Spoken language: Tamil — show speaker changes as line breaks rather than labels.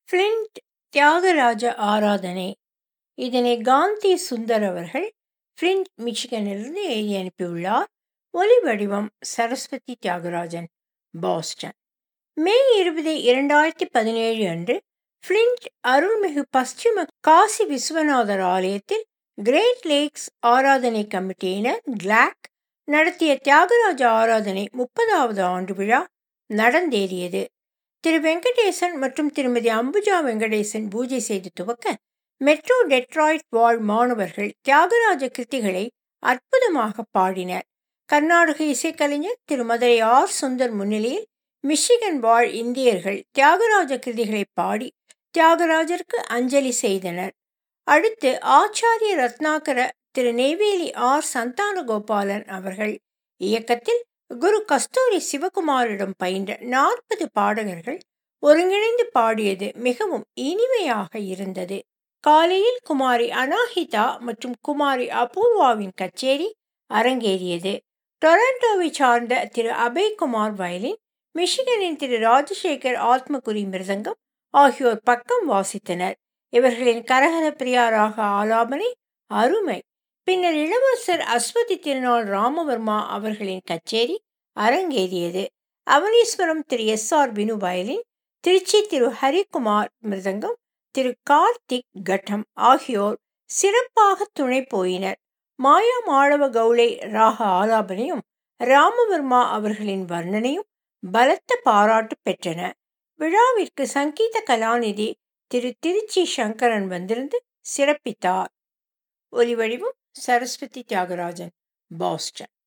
ஃப்ளிண்ட் தியாகராஜ ஆராதனை இதனை காந்தி சுந்தர் அவர்கள் ஃப்ளிண்ட் மிச்சிகனிலிருந்து எழுதி அனுப்பியுள்ளார் ஒலி வடிவம் சரஸ்வதி தியாகராஜன் பாஸ்டன் மே இருபது இரண்டாயிரத்தி பதினேழு அன்று ஃப்ளிண்ட் அருள்மிகு பশ্চিம காசி விஸ்வநாதர் ஆலயத்தில் கிரேட் லேக்ஸ் ஆராதனை கமிட்டியினர் கிளாக் நடத்திய தியாகராஜ ஆராதனை முப்பதாவது ஆண்டு விழா நடந்தேறியது திரு வெங்கடேசன் மற்றும் திருமதி அம்புஜா வெங்கடேசன் பூஜை செய்து துவக்க மெட்ரோ டெட்ராய்ட் வாழ் மாணவர்கள் தியாகராஜ கிருத்திகளை அற்புதமாக பாடினர் கர்நாடக இசைக்கலைஞர் திரு மதுரை ஆர் சுந்தர் முன்னிலையில் மிஷிகன் வாழ் இந்தியர்கள் தியாகராஜ கிருதிகளை பாடி தியாகராஜருக்கு அஞ்சலி செய்தனர் அடுத்து ஆச்சாரிய ரத்னாகர திரு நெய்வேலி ஆர் சந்தானகோபாலன் அவர்கள் இயக்கத்தில் குரு கஸ்தூரி சிவகுமாரிடம் பயின்ற நாற்பது பாடகர்கள் ஒருங்கிணைந்து பாடியது மிகவும் இனிமையாக இருந்தது காலையில் குமாரி அனாஹிதா மற்றும் குமாரி அபூர்வாவின் கச்சேரி அரங்கேறியது டொரண்டோவை சார்ந்த திரு அபய்குமார் வயலின் மிஷிகனின் திரு ராஜசேகர் ஆத்மகுரி மிருதங்கம் ஆகியோர் பக்கம் வாசித்தனர் இவர்களின் கரகர பிரியாராக ஆலாபனை அருமை பின்னர் இளவரசர் அஸ்வதி திருநாள் ராமவர்மா அவர்களின் கச்சேரி அரங்கேறியது Avaneeswaram Thiru S R Vinu violin Tiruchi Thiru Harikumar mridangam Thiru Karthik ghatam ஆகியோர் சிறப்பாக துணை போயினர் மாயா மாளவ கவுளை ராக ஆலாபனையும் ராமவர்மா அவர்களின் வர்ணனையும் பலத்த பாராட்டு பெற்றன விழாவிற்கு சங்கீத கலாநிதி திரு திருச்சி சங்கரன் வந்திருந்து சிறப்பித்தார் ஒலிவடிவம் சரஸ்வதி தியாகராஜன் பாஸ்டன்